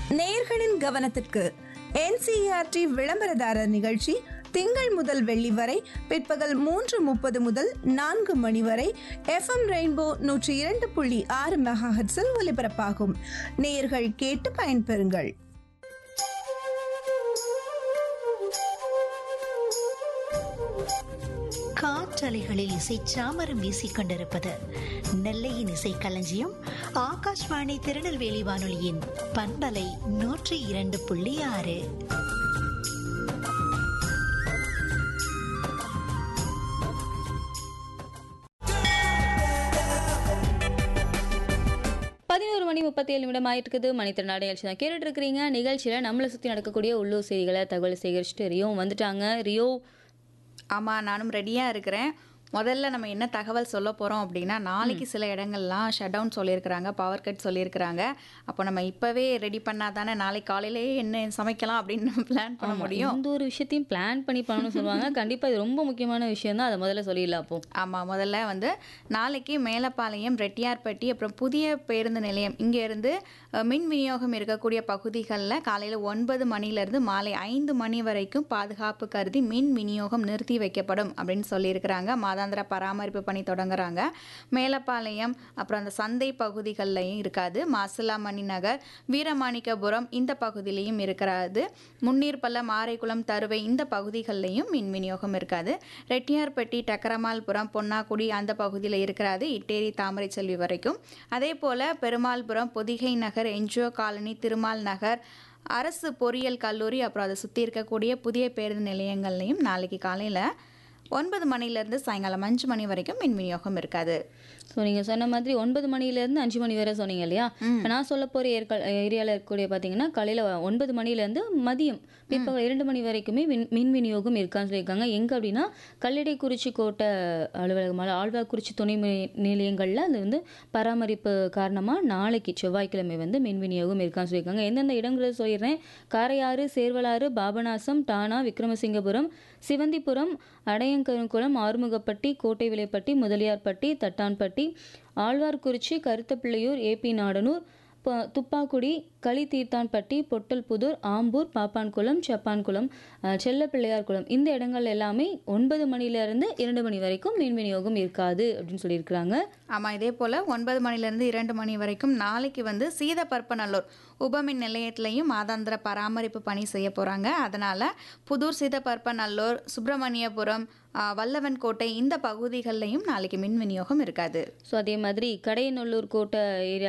நேயர்களின் கவனத்திற்கு என்சிஆர்டி விளம்பரதாரர் நிகழ்ச்சி திங்கள் முதல் வெள்ளி வரை பிற்பகல் மூன்று முப்பது முதல் நான்கு மணி வரை எஃப்எம் ரெயின்போ நூற்றி இரண்டு புள்ளி ஆறு மெகாஹெட்ஸில் ஒலிபரப்பாகும் நேயர்கள் கேட்டு பயன்பெறுங்கள் காற்றலைகளில் இசை சாமரம் வீசிக் கொண்டிருப்பது நெல்லையின் இசை களஞ்சியம் ஆகாஷ்வாணி திருநெல்வேலி வானொலியின் பண்பலை நூற்றி இரண்டு புள்ளி ஆறு பதினோரு மணி முப்பத்தி ஏழு நிமிடம் ஆயிட்டு இருக்குது மணித்திறனாடு நிகழ்ச்சி தான் கேட்டுட்டு இருக்கிறீங்க நிகழ்ச்சியில் நம்மளை சுற்றி நடக்கக்கூடிய உள்ளூர் செய்திகளை தகவல் சேகரிச்சுட்டு ரியோ வந்துட்டாங்க ரியோ ஆமாம் நானும் ரெடியாக இருக்கிறேன் முதல்ல நம்ம என்ன தகவல் சொல்ல போகிறோம் அப்படின்னா நாளைக்கு சில இடங்கள்லாம் ஷட் டவுன் சொல்லியிருக்கிறாங்க பவர் கட் சொல்லியிருக்கிறாங்க அப்போ நம்ம இப்போவே ரெடி பண்ணால் தானே நாளைக்கு காலையிலேயே என்ன சமைக்கலாம் அப்படின்னு பிளான் பண்ண முடியும் எந்த ஒரு விஷயத்தையும் பிளான் பண்ணி பண்ணணும்னு சொல்லுவாங்க கண்டிப்பாக இது ரொம்ப முக்கியமான விஷயம் தான் அதை முதல்ல சொல்லிடலாம் அப்போ ஆமாம் முதல்ல வந்து நாளைக்கு மேலப்பாளையம் ரெட்டியார்பட்டி அப்புறம் புதிய பேருந்து நிலையம் இங்கேருந்து மின் விநியோகம் இருக்கக்கூடிய பகுதிகளில் காலையில் ஒன்பது மணிலேருந்து மாலை ஐந்து மணி வரைக்கும் பாதுகாப்பு கருதி மின் விநியோகம் நிறுத்தி வைக்கப்படும் அப்படின்னு சொல்லியிருக்கிறாங்க மாதாந்திர பராமரிப்பு பணி தொடங்குறாங்க மேலப்பாளையம் அப்புறம் அந்த சந்தை பகுதிகள்லையும் இருக்காது மாசிலாமணி நகர் வீரமாணிக்கபுரம் இந்த பகுதியிலையும் இருக்கிறாது முன்னீர்பள்ளம் ஆரைக்குளம் தருவை இந்த பகுதிகள்லையும் மின் விநியோகம் இருக்காது ரெட்டியார்பட்டி டக்கரமால்புரம் பொன்னாக்குடி அந்த பகுதியில் இருக்கிறாது இட்டேரி தாமரை செல்வி வரைக்கும் அதே போல் பெருமாள்புரம் பொதிகை நகர் என்ஜிஓ காலனி திருமால் நகர் அரசு பொறியியல் கல்லூரி அப்புறம் அதை சுற்றி இருக்கக்கூடிய புதிய பேருந்து நிலையங்கள்லையும் நாளைக்கு காலையில் ஒன்பது மணிலேருந்து சாயங்காலம் அஞ்சு மணி வரைக்கும் மின் விநியோகம் இருக்காது ஸோ நீங்கள் சொன்ன மாதிரி ஒன்பது மணிலேருந்து அஞ்சு மணி வரை சொன்னீங்க இல்லையா இப்போ நான் சொல்ல போகிற ஏற்க ஏரியாவில் இருக்கக்கூடிய பார்த்தீங்கன்னா காலையில் ஒன்பது மணிலேருந்து மதியம் பிற்பகல் இரண்டு மணி வரைக்குமே மின் மின் விநியோகம் இருக்கான்னு சொல்லியிருக்காங்க எங்கே அப்படின்னா கல்லிடைக்குறிச்சி கோட்டை அலுவலகம் அதாவது ஆழ்வார்குறிச்சி துணை மின் நிலையங்களில் அது வந்து பராமரிப்பு காரணமாக நாளைக்கு செவ்வாய்க்கிழமை வந்து மின் விநியோகம் இருக்கான்னு சொல்லியிருக்காங்க எந்தெந்த இடங்களை சொல்லிடுறேன் காரையாறு சேர்வலாறு பாபநாசம் டானா விக்ரமசிங்கபுரம் சிவந்திபுரம் அடையங்கருங்குளம் ஆறுமுகப்பட்டி கோட்டை விலைப்பட்டி முதலியார்பட்டி தட்டான்பட்டி ஆழ்வார்குறிச்சி கருத்தப்பிள்ளையூர் ஏபி நாடனூர் ப- துப்பாக்குடி களித்தீர்த்தான்பட்டி பொட்டல்புதூர் ஆம்பூர் பாப்பான்குளம் சப்பான்குளம் அஹ், செல்லப்பிள்ளையார்குளம் இந்த இடங்கள் எல்லாமே ஒன்பது மணிலேருந்து இரண்டு மணி வரைக்கும் மின் விநியோகம் இருக்காது அப்படின்னு சொல்லியிருக்கிறாங்க ஆமாம் இதே போல் ஒன்பது மணிலேருந்து இரண்டு மணி வரைக்கும் நாளைக்கு வந்து சீதப்பற்பநல்லூர் உபமின் நிலையத்திலையும் மாதாந்திர பராமரிப்பு பணி செய்ய போகிறாங்க அதனால் புதூர் சீதப்பற்பநல்லூர் சுப்பிரமணியபுரம் ஆ, வல்லவன் கோட்டை இந்த பகுதிகளிலையும் நாளைக்கு மின் விநியோகம் இருக்காது ஸோ அதே மாதிரி கடையநல்லூர் கோட்டை ஏரியா